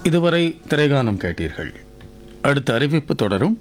இதுவரை திரைகானம் கேட்டீர்கள் அடுத்த அறிவிப்பு தொடரும்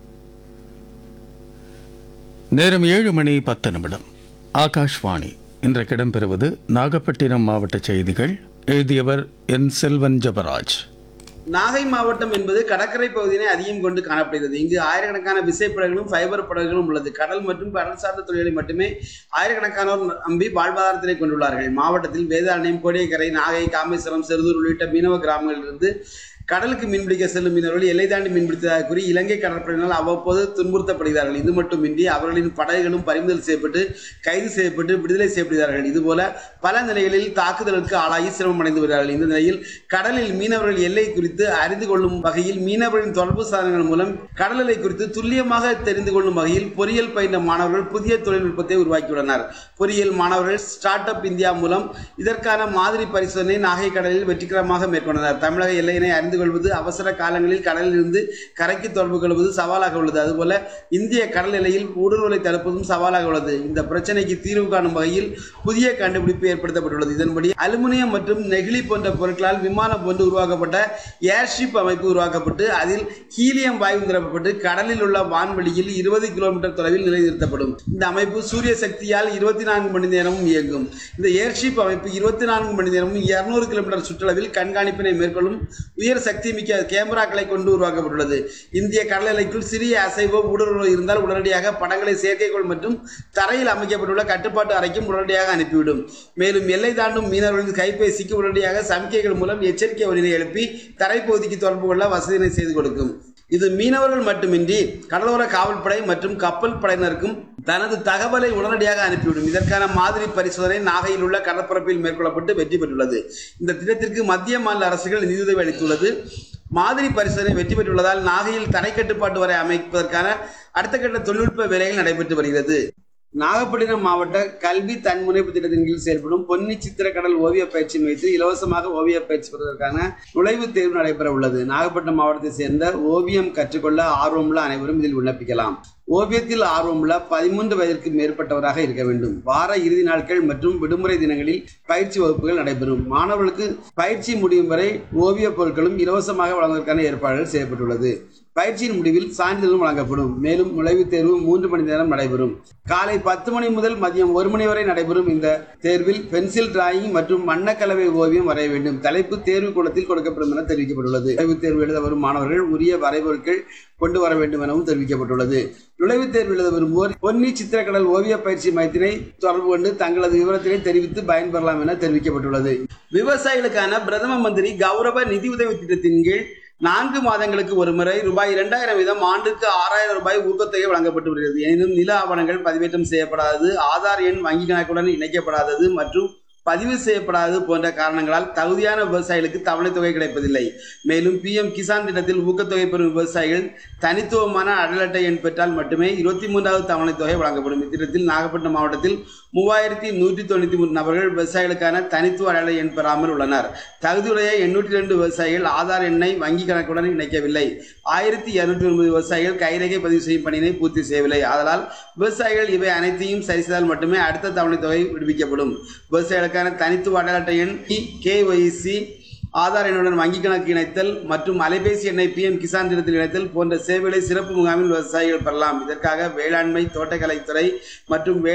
நேரம் ஏழு மணி பத்து நிமிடம் ஆகாஷ்வாணி இன்றைக்கு இடம்பெறுவது நாகப்பட்டினம் மாவட்ட செய்திகள் எழுதியவர் என் செல்வன் ஜபராஜ் நாகை மாவட்டம் என்பது கடற்கரை பகுதியினை அதிகம் கொண்டு காணப்படுகிறது இங்கு ஆயிரக்கணக்கான விசைப்படகுகளும் ஃபைபர் படகுகளும் உள்ளது கடல் மற்றும் கடல் சார்ந்த தொழில்களை மட்டுமே ஆயிரக்கணக்கானோர் நம்பி வாழ்வாதாரத்தினை கொண்டுள்ளார்கள் மாவட்டத்தில் வேதாரண்யம் கோடியக்கரை நாகை காமேஸ்வரம் செருதூர் உள்ளிட்ட மீனவ கிராமங்களிலிருந்து கடலுக்கு மீன்பிடிக்க செல்லும் மீனவர்கள் எல்லை தாண்டி மீன்பிடித்ததாக கூறி இலங்கை கடற்படையினால் அவ்வப்போது துன்புறுத்தப்படுகிறார்கள் இது மட்டுமின்றி அவர்களின் படகுகளும் பறிமுதல் செய்யப்பட்டு கைது செய்யப்பட்டு விடுதலை செய்யப்படுகிறார்கள் இதுபோல பல நிலைகளில் தாக்குதலுக்கு ஆளாகி சிரமம் அடைந்து வருகிறார்கள் இந்த நிலையில் கடலில் மீனவர்கள் எல்லை குறித்து அறிந்து கொள்ளும் வகையில் மீனவர்களின் தொடர்பு சாதனங்கள் மூலம் கடல் எல்லை குறித்து துல்லியமாக தெரிந்து கொள்ளும் வகையில் பொறியியல் பயின்ற மாணவர்கள் புதிய தொழில்நுட்பத்தை உருவாக்கியுள்ளனர் பொறியியல் மாணவர்கள் ஸ்டார்ட் அப் இந்தியா மூலம் இதற்கான மாதிரி பரிசோதனை நாகை கடலில் வெற்றிகரமாக மேற்கொண்டனர் தமிழக எல்லையினை அறிந்து கொள்வது அவசர காலங்களில் கடலில் இருந்து கரைக்கு தொடர்பு கொள்வது சவாலாக உள்ளது அதுபோல இந்திய கடல் எல்லையில் ஊடுருவலை தடுப்பதும் சவாலாக உள்ளது இந்த பிரச்சனைக்கு தீர்வு காணும் வகையில் புதிய கண்டுபிடிப்பு ஏற்படுத்தப்பட்டுள்ளது இதன்படி அலுமினியம் மற்றும் நெகிழி போன்ற பொருட்களால் விமானம் போன்று உருவாக்கப்பட்ட ஏர்ஷிப் அமைப்பு உருவாக்கப்பட்டு அதில் ஹீலியம் வாயு நிரப்பப்பட்டு கடலில் உள்ள வான்வெளியில் இருபது கிலோமீட்டர் தொலைவில் நிலைநிறுத்தப்படும் இந்த அமைப்பு சூரிய சக்தியால் இருபத்தி நான்கு மணி நேரமும் இயங்கும் இந்த ஏர்ஷிப் அமைப்பு இருபத்தி நான்கு மணி நேரமும் இருநூறு கிலோமீட்டர் சுற்றளவில் கண்காணிப்பினை மேற்கொள்ளும் உயர் சக்தி மிக்க கேமராக்களை கொண்டு உருவாக்கப்பட்டுள்ளது இந்திய கடல் எல்லைக்குள் சிறிய அசைவோ ஊடுருவோ இருந்தால் உடனடியாக படங்களை செயற்கைக்கோள் மற்றும் தரையில் அமைக்கப்பட்டுள்ள கட்டுப்பாட்டு அறைக்கும் உடனடியாக அனுப்பிவிடும் மேலும் எல்லை தாண்டும் மீனவர்களின் கைபேசிக்கு உடனடியாக சமிக்கைகள் மூலம் எச்சரிக்கை ஒலியை எழுப்பி தரைப்பகுதிக்கு தொடர்பு கொள்ள வசதியினை செய்து கொடுக்கும் இது மீனவர்கள் மட்டுமின்றி கடலோர காவல்படை மற்றும் கப்பல் படையினருக்கும் தனது தகவலை உடனடியாக அனுப்பிவிடும் இதற்கான மாதிரி பரிசோதனை நாகையில் உள்ள கடற்பரப்பில் மேற்கொள்ளப்பட்டு வெற்றி பெற்றுள்ளது இந்த திட்டத்திற்கு மத்திய மாநில அரசுகள் நிதியுதவி அளித்துள்ளது மாதிரி பரிசோதனை வெற்றி பெற்றுள்ளதால் நாகையில் தரை கட்டுப்பாட்டு வரை அமைப்பதற்கான அடுத்த கட்ட தொழில்நுட்ப வேலைகள் நடைபெற்று வருகிறது நாகப்பட்டினம் மாவட்ட கல்வி தன்முனைப்பு திட்டத்தின் கீழ் செயல்படும் பொன்னி சித்திரக்கடல் ஓவிய பயிற்சி வைத்து இலவசமாக ஓவிய பயிற்சி பெறுவதற்கான நுழைவுத் தேர்வு நடைபெற உள்ளது நாகப்பட்டினம் மாவட்டத்தை சேர்ந்த ஓவியம் கற்றுக்கொள்ள ஆர்வமுள்ள அனைவரும் இதில் விண்ணப்பிக்கலாம் ஓவியத்தில் ஆர்வமுள்ள பதிமூன்று வயதிற்கு மேற்பட்டவராக இருக்க வேண்டும் வார இறுதி நாட்கள் மற்றும் விடுமுறை தினங்களில் பயிற்சி வகுப்புகள் நடைபெறும் மாணவர்களுக்கு பயிற்சி முடியும் வரை ஓவியப் பொருட்களும் இலவசமாக வழங்குவதற்கான ஏற்பாடுகள் செய்யப்பட்டுள்ளது பயிற்சியின் முடிவில் சான்றிதழும் வழங்கப்படும் மேலும் நுழைவுத் தேர்வு மூன்று மணி நேரம் நடைபெறும் காலை பத்து மணி முதல் மதியம் ஒரு மணி வரை நடைபெறும் இந்த தேர்வில் பென்சில் டிராயிங் மற்றும் வண்ணக்கலவை ஓவியம் வரைய வேண்டும் தலைப்பு தேர்வு கூடத்தில் கொடுக்கப்படும் என தெரிவிக்கப்பட்டுள்ளது நுழைவுத் தேர்வு எழுத வரும் மாணவர்கள் உரிய வரைபொருட்கள் கொண்டு வர வேண்டும் எனவும் தெரிவிக்கப்பட்டுள்ளது நுழைவுத் தேர்வு எழுத விரும்புவோர் பொன்னி சித்திரக்கடல் ஓவிய பயிற்சி மையத்தினை தொடர்பு கொண்டு தங்களது விவரத்தினை தெரிவித்து பயன்பெறலாம் என தெரிவிக்கப்பட்டுள்ளது விவசாயிகளுக்கான பிரதம மந்திரி கௌரவ நிதி உதவி திட்டத்தின் கீழ் நான்கு மாதங்களுக்கு ஒரு முறை ரூபாய் இரண்டாயிரம் வீதம் ஆண்டுக்கு ஆறாயிரம் ரூபாய் ஊக்கத்தொகை வழங்கப்பட்டு வருகிறது எனினும் நில ஆவணங்கள் பதிவேற்றம் செய்யப்படாதது ஆதார் எண் வங்கி கணக்குடன் இணைக்கப்படாதது மற்றும் பதிவு செய்யப்படாதது போன்ற காரணங்களால் தகுதியான விவசாயிகளுக்கு தவணை தொகை கிடைப்பதில்லை மேலும் பிஎம் கிசான் திட்டத்தில் ஊக்கத்தொகை பெறும் விவசாயிகள் தனித்துவமான அடல் அட்டை எண் பெற்றால் மட்டுமே இருபத்தி மூன்றாவது தவணை தொகை வழங்கப்படும் இத்திட்டத்தில் நாகப்பட்டினம் மாவட்டத்தில் மூவாயிரத்தி நூற்றி தொண்ணூற்றி மூணு நபர்கள் விவசாயிகளுக்கான தனித்துவ அடலை எண் பெறாமல் உள்ளனர் தகுதியுடைய எண்ணூற்றி ரெண்டு விவசாயிகள் ஆதார் எண்ணை வங்கி கணக்குடன் இணைக்கவில்லை ஆயிரத்தி இருநூற்றி ஒன்பது விவசாயிகள் கைரேகை பதிவு செய்யும் பணியினை பூர்த்தி செய்யவில்லை ஆதலால் விவசாயிகள் இவை அனைத்தையும் சரி செய்தால் மட்டுமே அடுத்த தவணை தொகை விடுவிக்கப்படும் விவசாயிகளுக்கான தனித்துவ அடல் அட்டை எண் கேஒய்சி ஆதார் எண்ணுடன் வங்கி கணக்கு இணைத்தல் மற்றும் அலைபேசி எண்ணை பிஎம் கிசான் திட்டத்தில் இணைத்தல் போன்ற சேவைகளை சிறப்பு முகாமில் விவசாயிகள் பெறலாம் இதற்காக வேளாண்மை தோட்டக்கலைத்துறை மற்றும் வே